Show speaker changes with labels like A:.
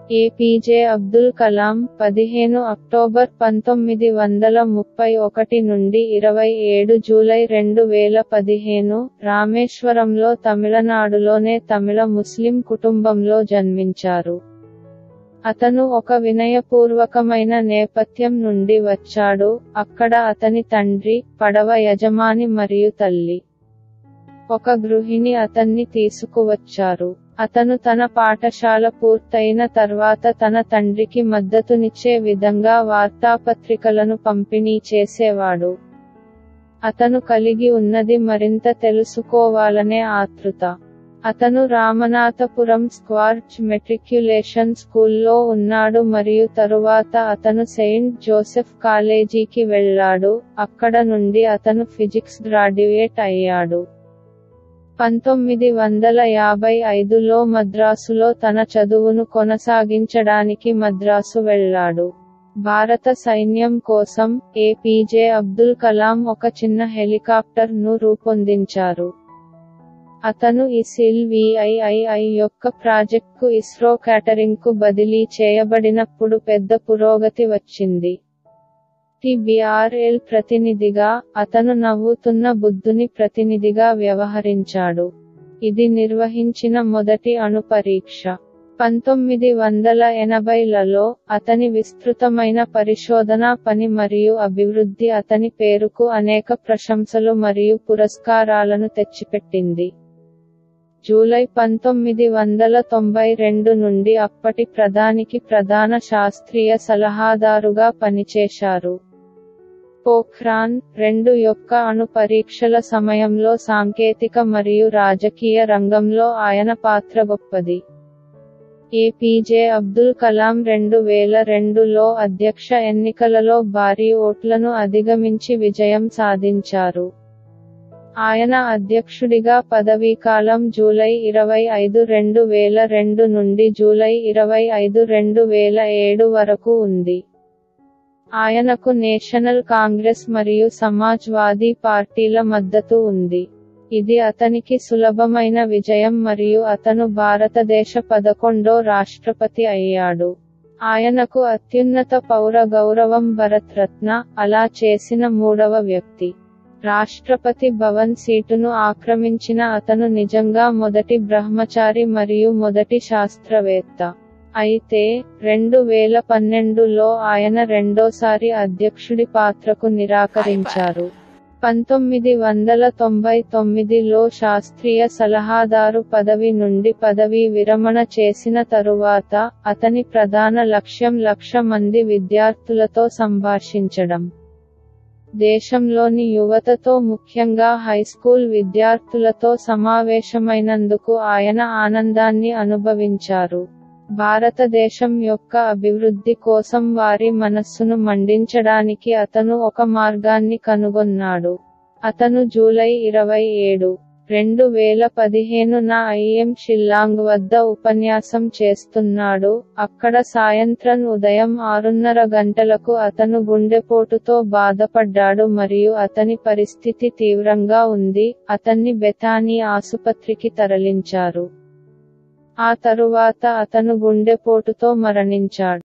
A: APJ Abdul Kalam పదిహేను October పంతొమ్మిది వందల ముప్పై ఒకటి నుండి ఇరవై ఏడు జూలై రెండు వేల పదిహేను రామేశ్వరంలో తమిళనాడులోనే తమిళ ముస్లిం కుటుంబంలో జన్మించారు అతను ఒక వినయపూర్వకమైన నేపథ్యం నుండి వచ్చాడు అక్కడ అతని తండ్రి పడవ యజమాని మరియు తల్లి ఒక గృహిణి అతన్ని తీసుకువచ్చారు అతను తన పాఠశాల పూర్తయిన తర్వాత తన తండ్రికి మద్దతునిచ్చే విధంగా వార్తాపత్రికలను పంపిణీ చేసేవాడు అతను కలిగి ఉన్నది మరింత తెలుసుకోవాలనే ఆతృత అతను రామనాథపురం స్క్వార్చ్ మెట్రిక్యులేషన్ స్కూల్లో ఉన్నాడు మరియు తరువాత అతను సెయింట్ జోసెఫ్ కాలేజీకి వెళ్ళాడు అక్కడ నుండి అతను ఫిజిక్స్ గ్రాడ్యుయేట్ అయ్యాడు పంతొమ్మిది వందల యాభై ఐదులో మద్రాసులో తన చదువును కొనసాగించడానికి మద్రాసు వెళ్ళాడు భారత సైన్యం కోసం ఏపీజే అబ్దుల్ కలాం ఒక చిన్న హెలికాప్టర్ ను రూపొందించారు అతను ఇసిల్ విఐఐఐ యొక్క ప్రాజెక్ట్కు ఇస్రో క్యాటరింగ్కు బదిలీ చేయబడినప్పుడు పెద్ద పురోగతి వచ్చింది టిబిఆర్ఎల్ ప్రతినిధిగా అతను నవ్వుతున్న బుద్ధుని ప్రతినిధిగా వ్యవహరించాడు ఇది నిర్వహించిన మొదటి అణు పరీక్ష పంతొమ్మిది వందల ఎనభైలలో అతని విస్తృతమైన పరిశోధనా పని మరియు అభివృద్ధి అతని పేరుకు అనేక ప్రశంసలు మరియు పురస్కారాలను తెచ్చిపెట్టింది జూలై పంతొమ్మిది వందల తొంభై రెండు నుండి అప్పటి ప్రధానికి ప్రధాన శాస్త్రీయ సలహాదారుగా పనిచేశారు పోఖ్రాన్ రెండు యొక్క అణు పరీక్షల సమయంలో సాంకేతిక మరియు రాజకీయ రంగంలో ఆయన పాత్ర గొప్పది ఏపీజే అబ్దుల్ కలాం రెండు వేల రెండులో అధ్యక్ష ఎన్నికలలో భారీ ఓట్లను అధిగమించి విజయం సాధించారు ఆయన అధ్యక్షుడిగా పదవీకాలం జూలై ఇరవై ఐదు రెండు వేల రెండు నుండి జూలై ఇరవై ఐదు రెండు వేల ఏడు వరకు ఉంది ఆయనకు నేషనల్ కాంగ్రెస్ మరియు సమాజ్వాదీ పార్టీల మద్దతు ఉంది ఇది అతనికి సులభమైన విజయం మరియు అతను భారతదేశ పదకొండో రాష్ట్రపతి అయ్యాడు ఆయనకు అత్యున్నత పౌర గౌరవం భరత్ రత్న అలా చేసిన మూడవ వ్యక్తి రాష్ట్రపతి భవన్ సీటును ఆక్రమించిన అతను నిజంగా మొదటి బ్రహ్మచారి మరియు మొదటి శాస్త్రవేత్త అయితే రెండు వేల పన్నెండులో ఆయన రెండోసారి అధ్యక్షుడి పాత్రకు నిరాకరించారు పంతొమ్మిది వందల తొంభై తొమ్మిదిలో శాస్త్రీయ సలహాదారు పదవి నుండి పదవీ విరమణ చేసిన తరువాత అతని ప్రధాన లక్ష్యం లక్ష మంది విద్యార్థులతో సంభాషించడం దేశంలోని యువతతో ముఖ్యంగా హైస్కూల్ విద్యార్థులతో సమావేశమైనందుకు ఆయన ఆనందాన్ని అనుభవించారు భారతదేశం యొక్క అభివృద్ధి కోసం వారి మనస్సును మండించడానికి అతను ఒక మార్గాన్ని కనుగొన్నాడు అతను జూలై ఇరవై ఏడు రెండు వేల పదిహేనున ఐఎం షిల్లాంగ్ వద్ద ఉపన్యాసం చేస్తున్నాడు అక్కడ సాయంత్రం ఉదయం ఆరున్నర గంటలకు అతను గుండెపోటుతో బాధపడ్డాడు మరియు అతని పరిస్థితి తీవ్రంగా ఉంది అతన్ని బెతానీ ఆసుపత్రికి తరలించారు ఆ తరువాత అతను గుండెపోటుతో మరణించాడు